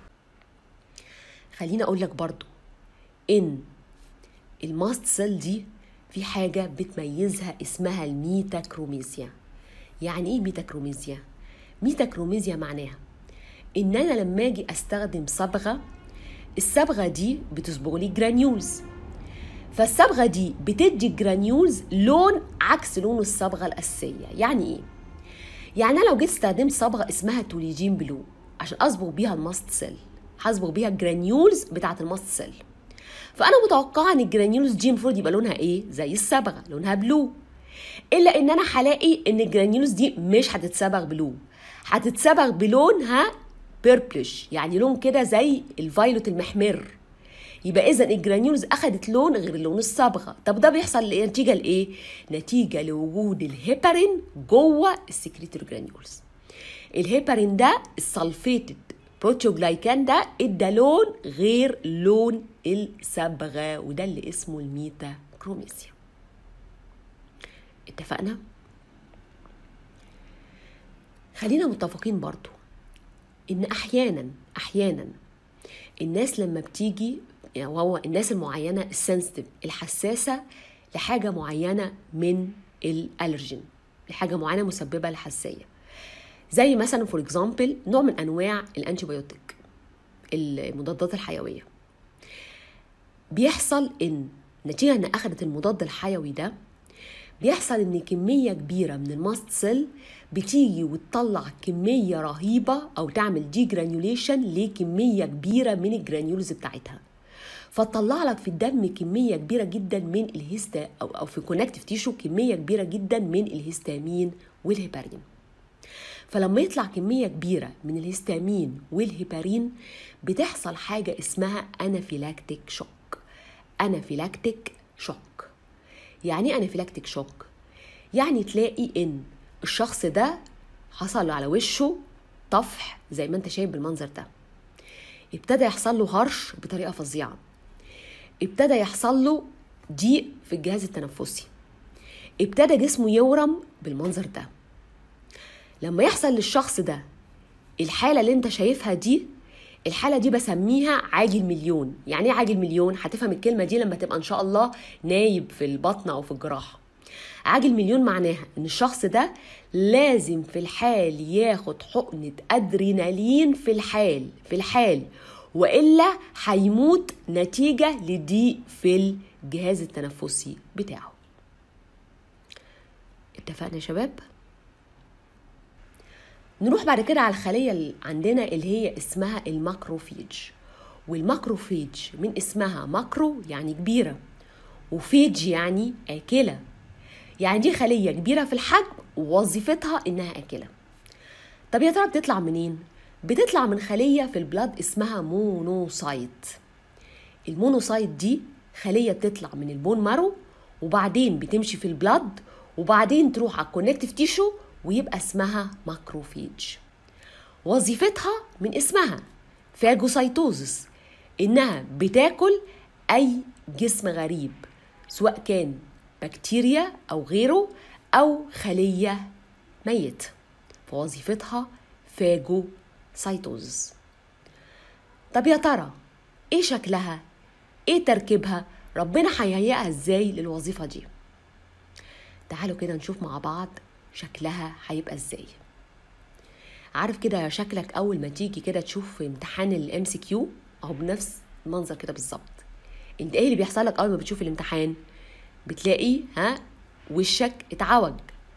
خليني اقول لك برضو ان الماست سيل دي في حاجه بتميزها اسمها الميتاكروميزيا يعني ايه ميتاكروميزيا ميتاكروميزيا معناها ان انا لما اجي استخدم صبغه الصبغه دي بتصبغ لي جرانيولز فالصبغه دي بتدي الجرانيولز لون عكس لون الصبغه الاساسيه يعني ايه يعني انا لو جيت استخدمت صبغه اسمها توليجين بلو عشان اصبغ بيها الماست سيل هصبغ بيها الجرانيولز بتاعه الماست سيل فانا متوقعه ان الجرانيولز دي المفروض يبقى لونها ايه زي الصبغه لونها بلو الا ان انا هلاقي ان الجرانيولز دي مش هتتصبغ بلو هتتصبغ بلونها بيربلش يعني لون كده زي الفايلوت المحمر يبقى اذا الجرانيولز اخدت لون غير لون الصبغه طب ده بيحصل نتيجه لايه نتيجه لوجود الهيبارين جوه السكريتور جرانيولز الهيبارين ده السلفيتد بروتيوجلايكان ده ادى لون غير لون الصبغه وده اللي اسمه الميتا كروميسيا اتفقنا خلينا متفقين برضو ان احيانا احيانا الناس لما بتيجي يعني وهو الناس المعينه السنسيتيف الحساسه لحاجه معينه من الالرجين لحاجه معينه مسببه للحساسيه زي مثلا فور اكزامبل نوع من انواع الانتيبيوتيك المضادات الحيويه بيحصل ان نتيجه ان اخذت المضاد الحيوي ده بيحصل ان كميه كبيره من الماست سيل بتيجي وتطلع كميه رهيبه او تعمل دي جرانيوليشن لكميه كبيره من الجرانيولز بتاعتها فتطلع لك في الدم كميه كبيره جدا من الهيستا او او في كونكتيف تيشو كميه كبيره جدا من الهستامين والهيبارين فلما يطلع كمية كبيرة من الهستامين والهيبارين بتحصل حاجة اسمها أنافيلاكتيك شوك أنافيلاكتيك شوك يعني ايه أنافيلاكتيك شوك؟ يعني تلاقي إن الشخص ده حصل على وشه طفح زي ما انت شايف بالمنظر ده ابتدى يحصل له هرش بطريقة فظيعة ابتدى يحصل له ضيق في الجهاز التنفسي ابتدى جسمه يورم بالمنظر ده لما يحصل للشخص ده الحاله اللي انت شايفها دي الحالة دي بسميها عاجل مليون يعني ايه عاجل مليون هتفهم الكلمة دي لما تبقى ان شاء الله نايب في البطن او في الجراحة عاجل مليون معناها ان الشخص ده لازم في الحال ياخد حقنة ادرينالين في الحال في الحال والا هيموت نتيجة لضيق في الجهاز التنفسي بتاعه اتفقنا يا شباب؟ نروح بعد كده على الخليه اللي عندنا اللي هي اسمها الماكروفيج والماكروفيج من اسمها ماكرو يعني كبيره وفيج يعني اكله يعني دي خليه كبيره في الحجم ووظيفتها انها اكله طب يا ترى بتطلع منين بتطلع من خليه في البلاد اسمها مونوسايت المونوسايت دي خليه بتطلع من البون مارو وبعدين بتمشي في البلاد وبعدين تروح على الكونكتيف تيشو ويبقى اسمها ماكروفيج وظيفتها من اسمها فاجوسايتوزس انها بتاكل اي جسم غريب سواء كان بكتيريا او غيره او خليه ميت فوظيفتها فاجوسايتوزس طب يا ترى ايه شكلها ايه تركيبها ربنا هيهيئها ازاي للوظيفه دي تعالوا كده نشوف مع بعض شكلها هيبقى ازاي عارف كده شكلك اول ما تيجي كده تشوف في امتحان الام سي كيو اهو بنفس المنظر كده بالظبط انت ايه اللي بيحصل لك اول ما بتشوف الامتحان بتلاقي ها وشك اتعوج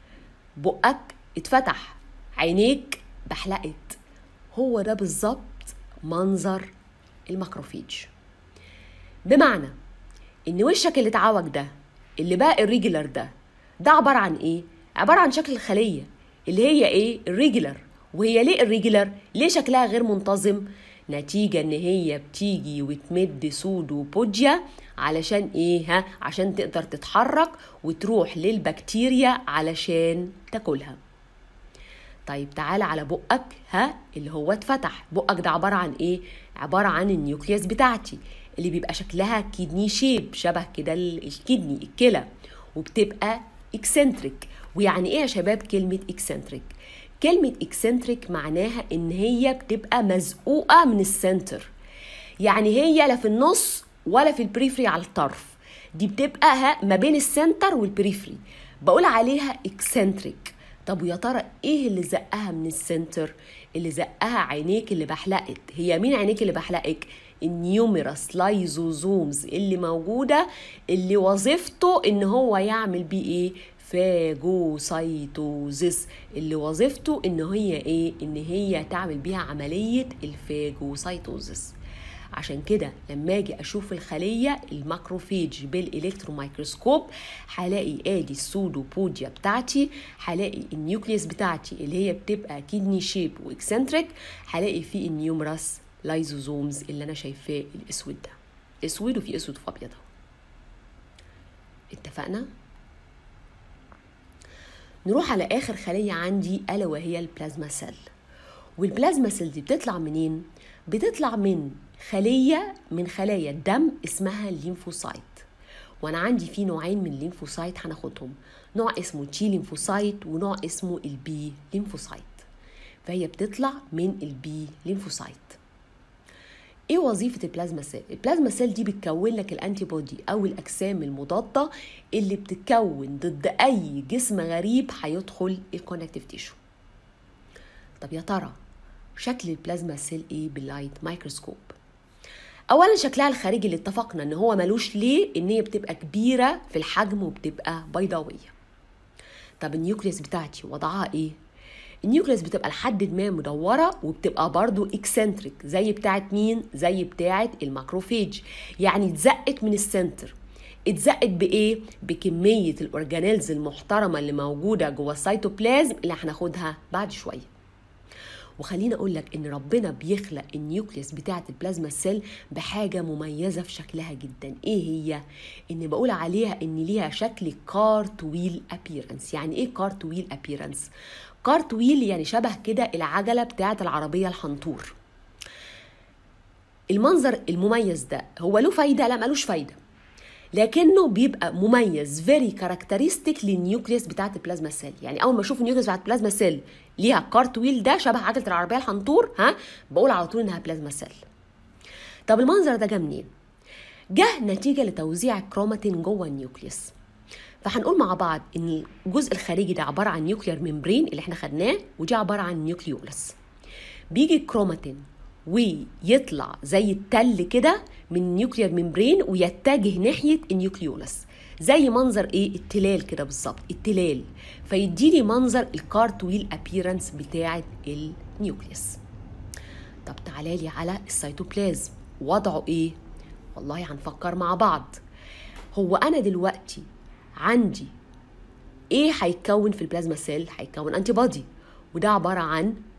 بقك اتفتح عينيك بحلقت هو ده بالظبط منظر الماكروفيج بمعنى ان وشك اللي اتعوج ده اللي بقى الريجولر ده ده عباره عن ايه عباره عن شكل الخليه اللي هي ايه الريجولر وهي ليه الريجولر ليه شكلها غير منتظم نتيجة ان هي بتيجي وتمد سودو بوديا علشان ايه ها عشان تقدر تتحرك وتروح للبكتيريا علشان تاكلها طيب تعالى على بقك ها اللي هو اتفتح بقك ده عبارة عن ايه عبارة عن النيوكليوس بتاعتي اللي بيبقى شكلها كيدني شيب شبه كده الكدني الكلى وبتبقى اكسنتريك ويعني ايه يا شباب كلمة اكسنتريك كلمة اكسنتريك معناها ان هي بتبقى مزقوقة من السنتر يعني هي لا في النص ولا في البريفري على الطرف دي بتبقى ما بين السنتر والبريفري بقول عليها اكسنتريك طب ويا ترى ايه اللي زقها من السنتر اللي زقها عينيك اللي بحلقت هي مين عينيك اللي بحلقك النيوميرس لايزوزومز اللي موجوده اللي وظيفته ان هو يعمل بيه ايه فاجوسايتوزيس اللي وظيفته ان هي ايه ان هي تعمل بيها عمليه الفاجوسايتوزيس عشان كده لما اجي اشوف الخليه الماكروفيج بالالكترون مايكروسكوب هلاقي ادي السودوبوديا بتاعتي هلاقي النيوكليوس بتاعتي اللي هي بتبقى كيدني شيب واكسنتريك هلاقي فيه النيومرس لايزوزومز اللي انا شايفاه الاسود ده اسود وفي اسود وفي ابيض اتفقنا نروح على اخر خليه عندي الا وهي البلازما سيل والبلازما سيل دي بتطلع منين بتطلع من خليه من خلايا الدم اسمها الليمفوسايت وانا عندي في نوعين من الليمفوسايت هناخدهم نوع اسمه تي ليمفوسايت ونوع اسمه البي ليمفوسايت فهي بتطلع من البي ليمفوسايت ايه وظيفه البلازما سيل البلازما سيل دي بتكون لك الانتي بودي او الاجسام المضاده اللي بتتكون ضد اي جسم غريب هيدخل الكونكتيف تيشو طب يا ترى شكل البلازما سيل ايه باللايت مايكروسكوب اولا شكلها الخارجي اللي اتفقنا ان هو ملوش ليه ان هي بتبقى كبيره في الحجم وبتبقى بيضاويه طب النيوكليس بتاعتي وضعها ايه النيوكليس بتبقى لحد ما مدوره وبتبقى برضو اكسنتريك زي بتاعه مين زي بتاعه الماكروفيج يعني اتزقت من السنتر اتزقت بايه بكميه الاورجانيلز المحترمه اللي موجوده جوه السيتوبلازم اللي هناخدها بعد شويه وخليني اقول لك ان ربنا بيخلق النيوكليس بتاعه البلازما سيل بحاجه مميزه في شكلها جدا ايه هي ان بقول عليها ان ليها شكل كارتويل ابييرنس يعني ايه كارتويل ابييرنس كارتويل يعني شبه كده العجله بتاعه العربيه الحنطور المنظر المميز ده هو له فايده لا ملوش فايده لكنه بيبقى مميز فيري كاركترستيك للنيوكليوس بتاعت البلازما سيل يعني اول ما اشوف النيوكليوس بتاعت البلازما سيل ليها كارتويل ده شبه عجله العربيه الحنطور ها بقول على طول انها بلازما سيل طب المنظر ده جه منين جه نتيجه لتوزيع الكروماتين جوه النيوكليوس فهنقول مع بعض ان الجزء الخارجي ده عباره عن نيوكلير ممبرين اللي احنا خدناه ودي عباره عن نيوكليولس بيجي الكروماتين ويطلع زي التل كده من النيوكلير ممبرين ويتجه ناحيه النيوكليولس زي منظر ايه التلال كده بالظبط التلال فيديني منظر الكارتويل ابييرنس بتاعه النيوكليوس طب تعالى لي على السيتوبلازم وضعه ايه والله هنفكر مع بعض هو انا دلوقتي عندي ايه هيتكون في البلازما سيل هيتكون انتي بودي وده عباره عن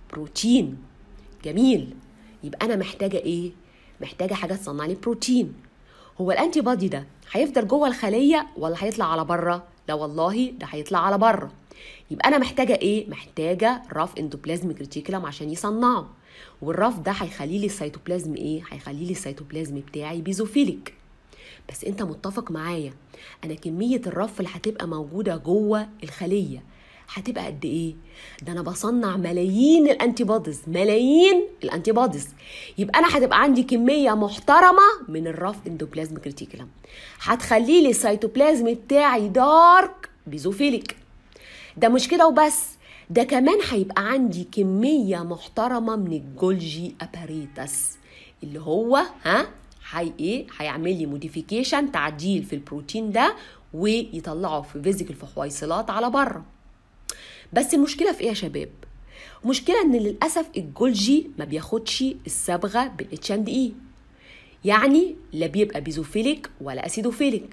بروتين جميل يبقى انا محتاجه ايه محتاجه حاجه تصنع لي بروتين هو الانتي بادي ده هيفضل جوه الخليه ولا هيطلع على بره لا والله ده هيطلع على بره يبقى انا محتاجه ايه محتاجه رف اندوبلازميك ريتيكولم عشان يصنعه والرف ده هيخلي لي السيتوبلازم ايه هيخلي لي السيتوبلازم بتاعي بيزوفيليك بس انت متفق معايا انا كميه الرف اللي هتبقى موجوده جوه الخليه هتبقى قد ايه ده انا بصنع ملايين الانتي بوديز ملايين الانتي بوديز يبقى انا هتبقى عندي كميه محترمه من الرف اندوبلازميك ريتيكولم هتخلي لي السيتوبلازم بتاعي دارك بيزوفيليك ده مش كده وبس ده كمان هيبقى عندي كميه محترمه من الجولجي اباريتس اللي هو ها هي ايه هيعمل لي موديفيكيشن تعديل في البروتين ده ويطلعه في فيزيكال في حويصلات على بره بس المشكله في ايه يا شباب المشكله ان للاسف الجولجي ما بياخدش الصبغه بالاتش اند اي يعني لا بيبقى بيزوفيليك ولا اسيدوفيليك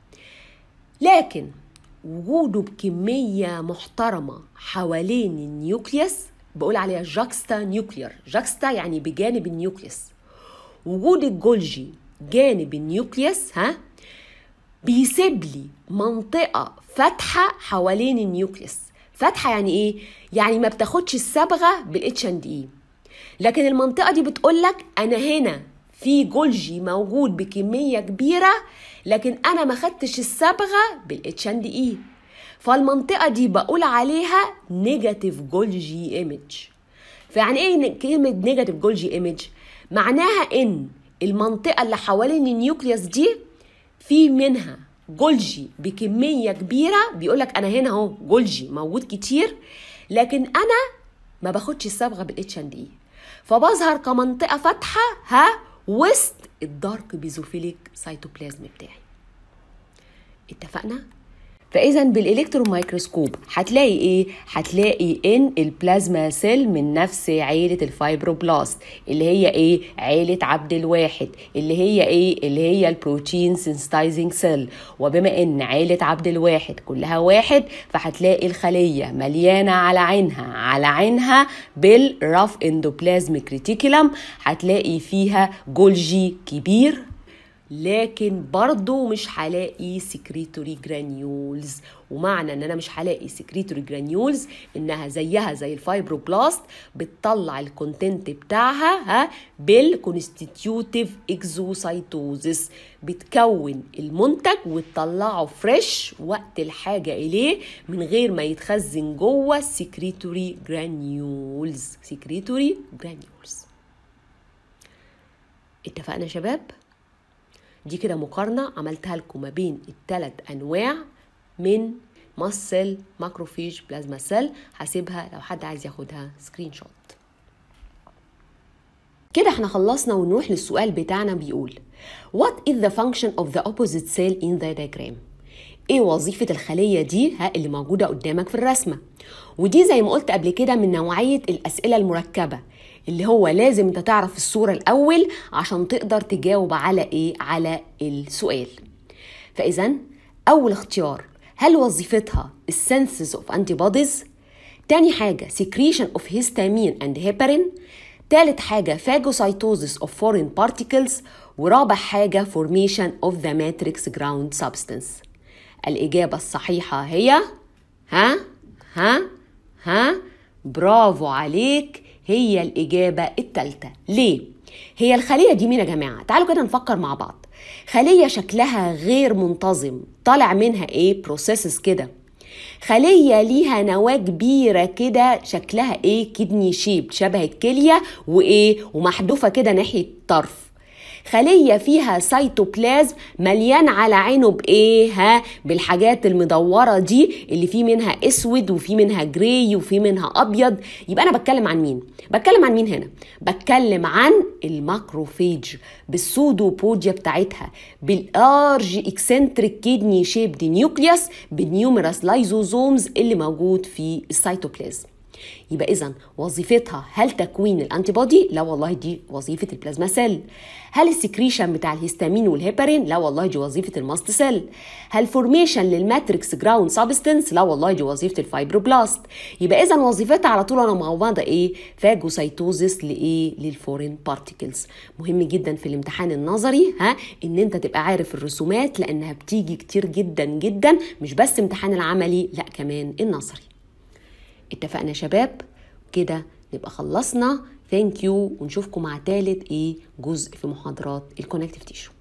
لكن وجوده بكميه محترمه حوالين النيوكليوس بقول عليها جاكستا نيوكلير جاكستا يعني بجانب النيوكليوس وجود الجولجي جانب النيوكليوس ها بيسيب لي منطقه فاتحه حوالين النيوكليوس فاتحه يعني ايه يعني ما بتاخدش الصبغه بالاتش اند اي لكن المنطقه دي بتقول لك انا هنا في جولجي موجود بكميه كبيره لكن انا ما خدتش الصبغه بالاتش اند اي فالمنطقه دي بقول عليها نيجاتيف جولجي ايمج فيعني ايه كلمه نيجاتيف جولجي ايمج معناها ان المنطقه اللي حوالين النيوكليوس دي في منها جولجي بكميه كبيره بيقول لك انا هنا اهو جولجي موجود كتير لكن انا ما باخدش الصبغه بالاتش اند اي فبظهر كمنطقه فاتحه ها وسط الدارك بيزوفيليك سيتوبلازم بتاعي اتفقنا فاذا بالالكترون مايكروسكوب هتلاقي ايه هتلاقي ان البلازما سيل من نفس عيله الفايبروبلاست اللي هي ايه عيله عبد الواحد اللي هي ايه اللي هي البروتين سينستايزنج سيل وبما ان عيله عبد الواحد كلها واحد فهتلاقي الخليه مليانه على عينها على عينها بالرف اندوبلازميك ريتيكولم هتلاقي فيها جولجي كبير لكن برضو مش هلاقي سكريتوري جرانيولز ومعنى ان انا مش هلاقي سكريتوري جرانيولز انها زيها زي الفايبروبلاست بتطلع الكونتنت بتاعها ها بالكونستيتيوتيف اكزوسايتوزس بتكون المنتج وتطلعه فريش وقت الحاجه اليه من غير ما يتخزن جوه سكريتوري جرانيولز سكريتوري جرانيولز اتفقنا يا شباب دي كده مقارنة عملتها لكم ما بين الثلاث أنواع من ماسل ماكروفيج بلازما سيل هسيبها لو حد عايز ياخدها سكرين شوت كده احنا خلصنا ونروح للسؤال بتاعنا بيقول What is the function of the opposite cell in the diagram؟ ايه وظيفة الخلية دي ها اللي موجودة قدامك في الرسمة ودي زي ما قلت قبل كده من نوعية الأسئلة المركبة اللي هو لازم انت تعرف الصورة الأول عشان تقدر تجاوب على ايه على السؤال فإذا أول اختيار هل وظيفتها السنسز اوف انتي بوديز تاني حاجة secretion of histamine and heparin تالت حاجة phagocytosis of foreign particles ورابع حاجة formation of the matrix ground substance الإجابة الصحيحة هي ها ها ها برافو عليك هي الإجابة التالتة ليه؟ هي الخلية دي مين يا جماعة؟ تعالوا كده نفكر مع بعض خلية شكلها غير منتظم طالع منها ايه؟ بروسيسز كده خلية ليها نواة كبيرة كده شكلها ايه؟ كدني شيب شبه الكلية وايه؟ ومحذوفة كده ناحية الطرف خلية فيها سيتوبلازم مليان على عينه بإيه ها بالحاجات المدورة دي اللي في منها أسود وفي منها جراي وفي منها أبيض يبقى أنا بتكلم عن مين؟ بتكلم عن مين هنا؟ بتكلم عن الماكروفيج بالسودوبوديا بتاعتها بالارج اكسنتريك كيدني شيب دي نيوكليوس بالنيوميراس لايزوزومز اللي موجود في السيتوبلازم يبقى اذا وظيفتها هل تكوين الانتي بودي لا والله دي وظيفه البلازما سيل هل السكريشن بتاع الهستامين والهيبارين لا والله دي وظيفه الماست سيل هل فورميشن للماتريكس جراوند سبستنس لا والله دي وظيفه الفايبروبلاست يبقى اذا وظيفتها على طول انا معوضه ايه فاجوسيتوزس لايه للفورين بارتيكلز مهم جدا في الامتحان النظري ها ان انت تبقى عارف الرسومات لانها بتيجي كتير جدا جدا مش بس امتحان العملي لا كمان النظري اتفقنا يا شباب كده نبقى خلصنا ثانك يو ونشوفكم مع تالت ايه جزء في محاضرات الكونكتيف تيشو